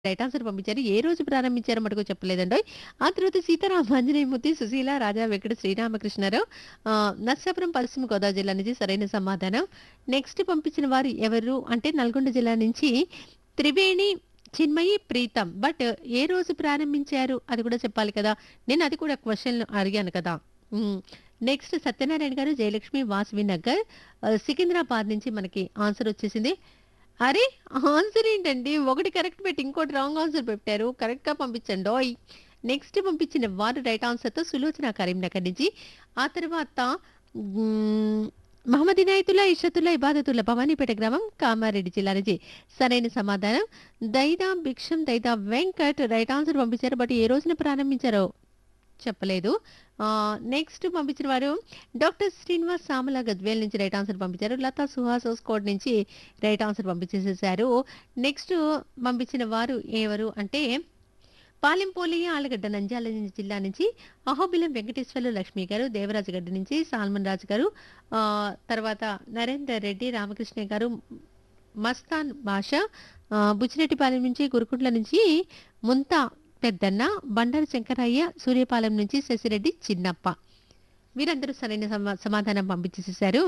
Right answer పంపించారు. ఏ రోజు ప్రారంభించారో మటుకు చెప్పలేదండోయ్. ఆ తర్వాత సీతారామ ఆంజనేయమూర్తి, సుశీల, రాజా వెంకట శ్రీరామకృష్ణారావు ఆహ్, నర్సాపురం పశ్చిమ గోదావరి జిల్లా నుంచి సరైన సమాధానం. నెక్స్ట్ పంపించిన వారు ఎవరు అంటే నల్గొండ జిల్లా నుంచి త్రివేణి చిన్మయి ప్రీతం. బట్ ఏ రోజు ప్రారంభించారు అది కూడా చెప్పాలి కదా! నేను అది కూడా క్వెషన్ అడిగాను కదా! హ్మ్. నెక్స్ట్ సత్యనారాయణ గారు, జయలక్ష్మి, వాసవి నగర్ ఆహ్, సికింద్రాబాద్ నుంచి మనకి ఆన్సర్ వచ్చేసింది. అరే! ఆన్సర్ ఏంటండి? ఒకటి కరెక్ట్ పెట్టి ఇంకోటి రాంగ్ ఆన్సర్ పెట్టారు. కరెక్ట్‌గా పంపించండోయ్. నెక్స్ట్ పంపించిన వారు రైట్ ఆన్సర్‌తో సులోచన కరీంనగర్ నుంచి. ఆ తర్వాత హ్మ్. మహమ్మద్ ఇనాయతుల్లా, ఇషతుల్లా, ఇబాదతుల్లా భవానీపేట గ్రామం కామారెడ్డి జిల్లా నుంచి సరైన సమాధానం. దైదా భిక్షం, దైదా వెంకట్ రైట్ ఆన్సర్ పంపించారు. బట్ ఏ రోజున ప్రారంభించారో చెప్పలేదు. ఆహ్, నెక్స్ట్ పంపించిన వారు డాక్టర్ శ్రీనివాస్ సామల గద్వేల్ నుంచి రైట్ ఆన్సర్ పంపించారు. లతా సుహాస్ హోస్కోట్ నుంచి రైట్ ఆన్సర్ పంపించేసేసారు. నెక్స్ట్ పంపించిన వారు ఎవరు అంటే పాలెంపోలి ఆలగడ్డ నంద్యాల జిల్లా నుంచి అహోబిలం వెంకటేశ్వర్లు లక్ష్మి గారు, దేవరాజగడ్డ నుంచి సాల్మన్ రాజు గారు, ఆహ్, తర్వాత నరేందర్ రెడ్డి, రామకృష్ణ గారు, మస్తాన్ బాషా, ఆహ్, బుచ్చిరెడ్డిపాలెం నుంచి, గురుకుంట్ల నుంచి ముంతా పెద్దన్న, బండారు శంకరయ్య, సూర్యపాలెం నుంచి శశిరెడ్డి చిన్నప్ప. వీరందరూ సరైన సమా సమాధానం పంపించేసేసారు.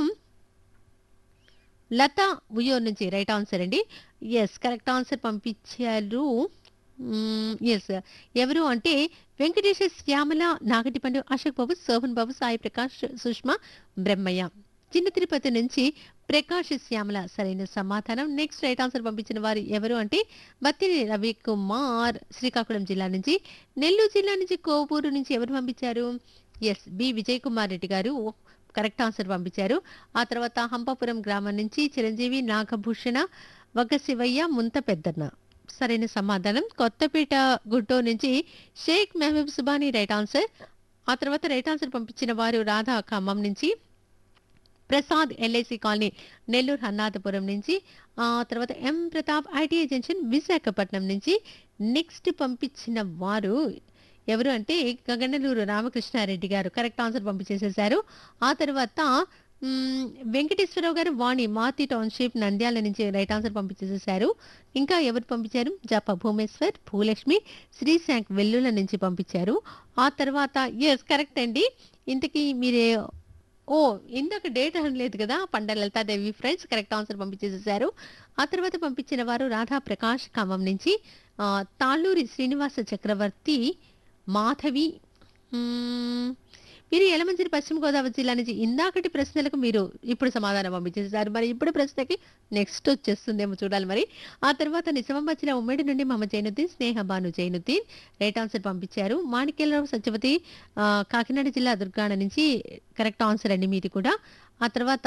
లతా ఉయ్యూరు నుంచి రైట్ ఆన్సర్ అండి. యెస్. కరెక్ట్ ఆన్సర్ పంపించారు. హ్మ్. యెస్. ఎవరు అంటే వెంకటేశ శ్యామల, నాగటిపండు, అశోక్ బాబు, శోభన్ బాబు, సాయి ప్రకాష్, సుష్మా, బ్రహ్మయ్య. చిన్న తిరుపతి నుంచి ప్రకాష్ శ్యామల సరైన సమాధానం. నెక్స్ట్ రైట్ ఆన్సర్ పంపించిన వారు ఎవరు అంటే బత్తిని రవికుమార్ శ్రీకాకుళం జిల్లా నుంచి. నెల్లూరు జిల్లా నుంచి కోవూరు నుంచి ఎవరు పంపించారు? యెస్. బి విజయ్ కుమార్ రెడ్డి గారు కరెక్ట్ ఆన్సర్ పంపించారు. ఆ తర్వాత హంపాపురం గ్రామం నుంచి చిరంజీవి, నాగభూషణ, వగ్గ శివయ్య, ముంత పెద్దన్న. సరైన సమాధానం. కొత్తపేట గుంటూరు నుంచి షేక్ మెహబూబ్ సుబానీ రైట్ ఆన్సర్. ఆ తర్వాత రైట్ ఆన్సర్ పంపించిన వారు రాధా ఖమ్మం నుంచి. ప్రసాద్ ఎల్ఐసి కాలనీ నెల్లూరు హన్నాథపురం నుంచి. ఆ తర్వాత M Pratap ITI junction Visakhapatnam నుంచి. నెక్స్ట్ పంపించిన వారు ఎవరు అంటే గగనలూరు రామకృష్ణారెడ్డి గారు కరెక్ట్ ఆన్సర్ పంపించేసేసారు. ఆ తర్వాత హ్మ్. వెంకటేశ్వరరావు గారు వాణి మాతి టౌన్‌షిప్ నంద్యాల నుంచి రైట్ ఆన్సర్ పంపించేసేసారు. ఇంకా ఎవరు పంపించారు? జప భూమేశ్వర్, భూలక్ష్మి, శ్రీశాంక్ వెల్లుల నుంచి పంపించారు. ఆ తర్వాత యెస్. కరెక్ట్ అండి. ఇంతకీ మీరే ఓహ్! ఇందాక డేట్ అనలేదు కదా! పండ లలితాదేవి ఫ్రెండ్స్ కరెక్ట్ ఆన్సర్ పంపించేసేసారు. ఆ తర్వాత పంపించిన వారు రాధా ప్రకాష్ ఖమ్మం నుంచి. ఆహ్, తాళ్ళూరి శ్రీనివాస చక్రవర్తి, మాధవి హ్మ్. మీరు యలమంచిలి పశ్చిమ గోదావరి జిల్లా నుంచి ఇందాకటి ప్రశ్నలకు మీరు ఇప్పుడు సమాధానం పంపించేసారు. మరి ఇప్పుడు ప్రశ్నకి నెక్స్ట్ వచ్చేస్తుందేమో చూడాలి మరి. ఆ తర్వాత నిజామాబాద్ జిల్లా ఉమ్మడి నుండి మహమ్మద్ జైనుద్దీన్, స్నేహ బాను జైనుద్దీన్ రైట్ ఆన్సర్ పంపించారు. మాణిక్యాలరావు సత్యవతి ఆహ్, కాకినాడ జిల్లా దుర్గాడ నుంచి కరెక్ట్ ఆన్సర్ అండి మీది కూడా. ఆ తర్వాత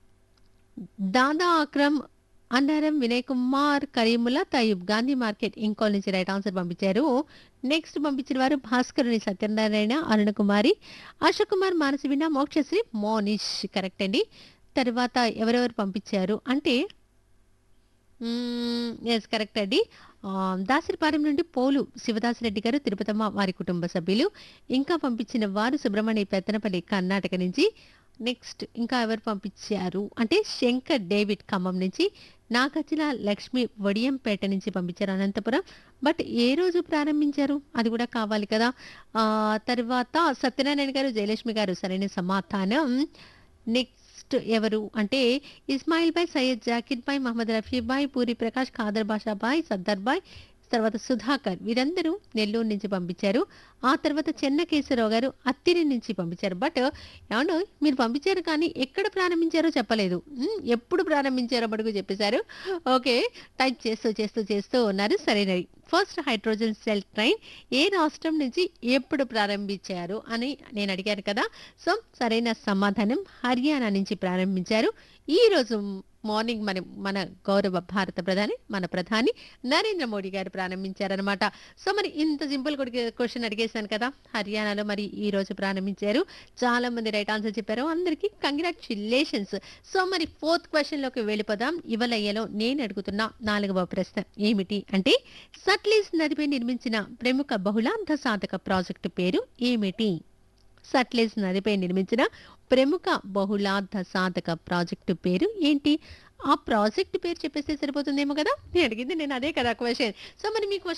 దాదా అక్రమ్, అన్నారం వినయ్ కుమార్, కరీముల్లా, తయూబ్ గాంధీ మార్కెట్ ఇంకోల్ నుంచి రైట్ ఆన్సర్ పంపించారు. నెక్స్ట్ పంపించిన వారు భాస్కరుని సత్యనారాయణ, అరుణకుమారి, అశోక్ కుమార్, మానసవీణ, మోక్షశ్రీ, మోనిష్ కరెక్ట్ అండి. తర్వాత ఎవరెవరు పంపించారు అంటే హ్మ్. యెస్. కరెక్ట్ అండి. ఆహ్, దాసరిపాలెం నుండి పోలు శివదాసరెడ్డి గారు, తిరుపతమ్మ వారి కుటుంబ సభ్యులు. ఇంకా పంపించిన వారు సుబ్రహ్మణ్య పెత్తనపల్లి కర్ణాటక నుంచి. నెక్స్ట్ ఇంకా ఎవరు పంపించారు అంటే శంకర్ డేవిడ్ ఖమ్మం నుంచి. నాగార్జున లక్ష్మి వడియంపేట నుంచి పంపించారు అనంతపురం. బట్ ఏ రోజు ప్రారంభించారు? అది కూడా కావాలి కదా! ఆహ్, తర్వాత సత్యనారాయణ గారు, జయలక్ష్మి గారు సరైన సమాధానం. నెక్స్ట్ ఎవరు అంటే ఇస్మాయిల్ భాయ్, సయ్యద్ జాకిర్ భాయ్, మహమ్మద్ రఫీ భాయ్, పూరి ప్రకాష్, ఖాదర్ బాషా భాయ్, సర్దార్ భాయ్, తర్వాత సుధాకర్ వీరందరూ నెల్లూరు నుంచి పంపించారు. ఆ తర్వాత చెన్నకేశవరావు గారు అత్తిరి నుంచి పంపించారు. బట్ ఏవండోయ్ మీరు పంపించారు కానీ ఎక్కడ ప్రారంభించారో చెప్పలేదు. హ్మ్. ఎప్పుడు ప్రారంభించారో మటుకు చెప్పేసారు. ఓకే. టైప్ చేస్తూ, చేస్తూ, చేస్తూ ఉన్నారు. సరైనది. ఫస్ట్ హైడ్రోజన్ సెల్ ట్రైన్ ఏ రాష్ట్రం నుంచి ఎప్పుడు ప్రారంభించారు అని నేను అడిగాను కదా! సో సరైన సమాధానం హర్యానా నుంచి ప్రారంభించారు. ఈరోజు మార్నింగ్ మన మన గౌరవ భారత ప్రధాని, మన ప్రధాని నరేంద్ర మోడీ గారు ప్రారంభించారనమాట. సో మరి ఇంత సింపుల్ కొడిగే క్వెషన్ అడిగేసాను కదా! హర్యానాలో మరి ఈరోజు ప్రారంభించారు. చాలా మంది రైట్ ఆన్సర్ చెప్పారు. అందరికీ కంగ్రాచ్యులేషన్స్. సో మరి ఫోర్త్ క్వెషన్‌లోకి వెళ్ళిపోదాం. ఇవలయ్యలో నేను అడుగుతున్న నాలుగవ ప్రశ్న ఏమిటి అంటే సట్లెజ్ నదిపై నిర్మించిన ప్రముఖ బహుళార్థ సాధక ప్రాజెక్టు పేరు ఏమిటి? సట్లెజ్ నదిపై నిర్మించిన ప్రముఖ బహుళార్థ సాధక ప్రాజెక్టు పేరు ఏంటి? ఆ ప్రాజెక్ట్ పేరు చెప్పేస్తే సరిపోతుందేమో కదా! నేను అడిగింది నేను అదే కదా క్వెషన్. సో మరి మీ క్వెషన్